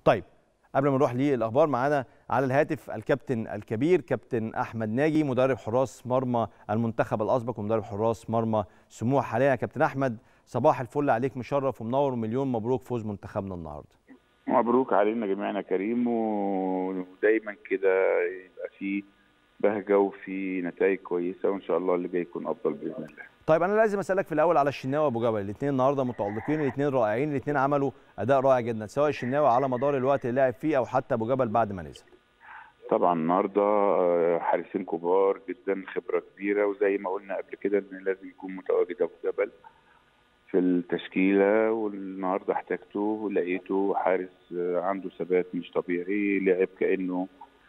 طيب قبل ما نروح للاخبار معانا على الهاتف الكابتن الكبير كابتن احمد ناجي مدرب حراس مرمى المنتخب الاسبق ومدرب حراس مرمى سموحه حاليا يا كابتن احمد صباح الفل عليك مشرف ومنور ومليون مبروك فوز منتخبنا النهارده مبروك علينا جميعا يا كريم ودايما كده يبقى في بهجه وفي نتائج كويسه وان شاء الله اللي جاي يكون افضل باذن الله طيب انا لازم اسالك في الاول على الشناوي وابو جبل الاثنين النهارده متالقين الاثنين رائعين الاثنين عملوا اداء رائع جدا سواء الشناوي على مدار الوقت اللي لعب فيه او حتى ابو جبل بعد ما نزل طبعا النهارده حارسين كبار جدا خبره كبيره وزي ما قلنا قبل كده ان لازم يكون متواجد ابو جبل في التشكيله والنهارده احتاجته ولقيته حارس عنده ثبات مش طبيعي لعب كانه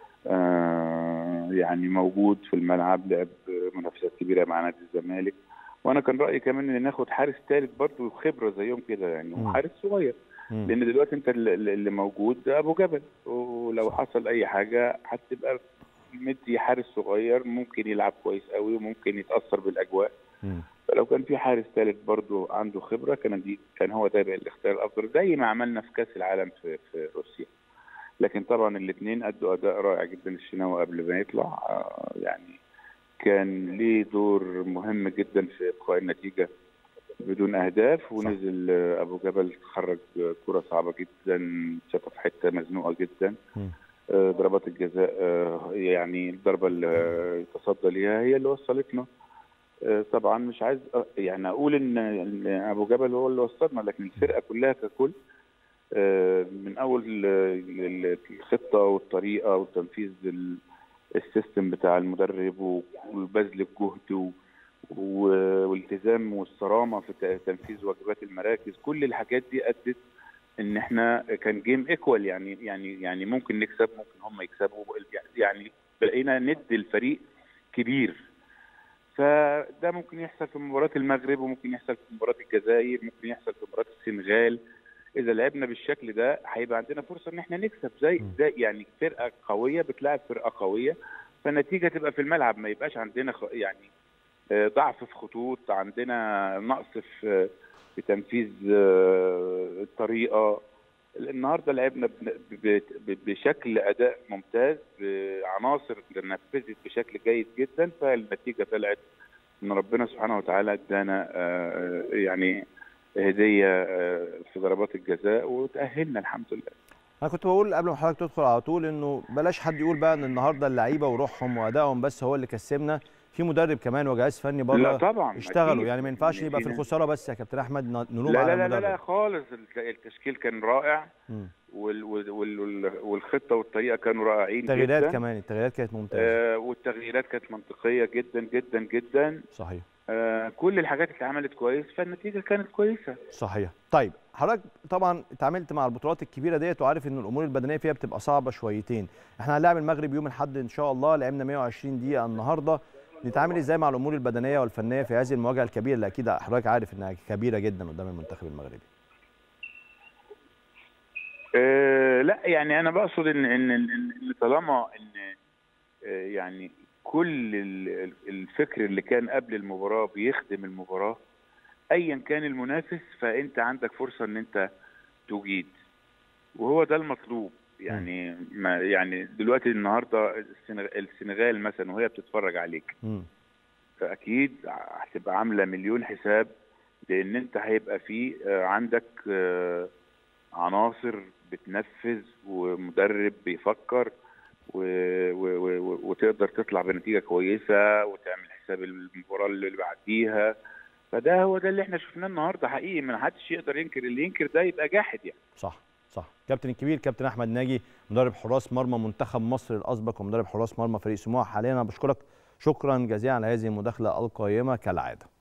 يعني موجود في الملعب لعب منافسات كبيره مع نادي الزمالك وانا كان رايي كمان ان ناخد حارس ثالث برضه خبره زيهم كده يعني وحارس صغير مم. لان دلوقتي انت اللي موجود ابو جبل ولو حصل اي حاجه هتبقى مدي حارس صغير ممكن يلعب كويس قوي وممكن يتاثر بالاجواء مم. فلو كان في حارس ثالث برضه عنده خبره كان دي كان هو ده يبقى الاختيار الافضل زي ما عملنا في كاس العالم في في روسيا لكن طبعا الاثنين ادوا اداء رائع جدا الشناوي قبل ما يطلع آه يعني كان ليه دور مهم جدا في ابقاء النتيجه بدون اهداف ونزل صح. ابو جبل خرج كره صعبه جدا شاطها في حته مزنوقه جدا م. ضربات الجزاء يعني الضربه اللي تصدى ليها هي اللي وصلتنا طبعا مش عايز يعني اقول ان ابو جبل هو اللي وصلنا لكن الفرقه كلها ككل من اول الخطه والطريقه وتنفيذ السيستم بتاع المدرب وبذل الجهد والالتزام والصرامه في تنفيذ واجبات المراكز كل الحاجات دي ادت ان احنا كان جيم ايكوال يعني يعني يعني ممكن نكسب ممكن هم يكسبوا يعني بقينا ند الفريق كبير فده ممكن يحصل في مباراه المغرب وممكن يحصل في مباراه الجزائر ممكن يحصل في مباراه السنغال اذا لعبنا بالشكل ده هيبقى عندنا فرصه ان احنا نكسب زي زي يعني فرقه قويه بتلاعب فرقه قويه فالنتيجه تبقى في الملعب ما يبقاش عندنا يعني ضعف في خطوط عندنا نقص في في تنفيذ الطريقه النهارده لعبنا بشكل اداء ممتاز بعناصر نفذت بشكل جيد جدا فالنتيجه طلعت ان ربنا سبحانه وتعالى ادانا يعني هديه في ضربات الجزاء وتاهلنا الحمد لله انا كنت بقول قبل ما حضرتك تدخل على طول انه بلاش حد يقول بقى ان النهارده اللعيبه وروحهم وادائهم بس هو اللي كسبنا في مدرب كمان وجهاز فني بره لا طبعا اشتغلوا يعني ما ينفعش يبقى في الخساره بس يا كابتن احمد نلوم لا على لا المدرب لا لا خالص التشكيل كان رائع م. وال وال وال والخطه والطريقه كانوا رائعين التغييرات جدا كمان التغييرات كانت ممتازه آه والتغييرات كانت منطقيه جدا جدا جدا صحيح آه كل الحاجات اللي اتعملت كويس فالنتيجه كانت كويسه صحيح طيب حضرتك طبعا اتعاملت مع البطولات الكبيره ديت وعارف ان الامور البدنيه فيها بتبقى صعبه شويتين احنا هنلاعب المغرب يوم الاحد ان شاء الله لعبنا 120 دقيقه النهارده نتعامل ازاي مع الامور البدنيه والفنيه في هذه المواجهه الكبيره اللي اكيد حضرتك عارف انها كبيره جدا قدام المنتخب المغربي أه لا يعني انا بقصد ان ان ان طالما ان أه يعني كل الفكر اللي كان قبل المباراه بيخدم المباراه ايا كان المنافس فانت عندك فرصه ان انت تجيد وهو ده المطلوب يعني ما يعني دلوقتي النهارده السنغال مثلا وهي بتتفرج عليك م. فاكيد هتبقى عامله مليون حساب لان انت هيبقى في عندك عناصر بتنفذ ومدرب بيفكر و... و... و... وتقدر تطلع بنتيجه كويسه وتعمل حساب المباراه اللي بعديها فده هو ده اللي احنا شفناه النهارده حقيقي ما حدش يقدر ينكر اللي ينكر ده يبقى جاحد يعني صح صح كابتن الكبير كابتن احمد ناجي مدرب حراس مرمى منتخب مصر الاسبق ومدرب حراس مرمى فريق سموحه حاليا انا بشكرك شكرا جزيلا على هذه المداخله القيمه كالعاده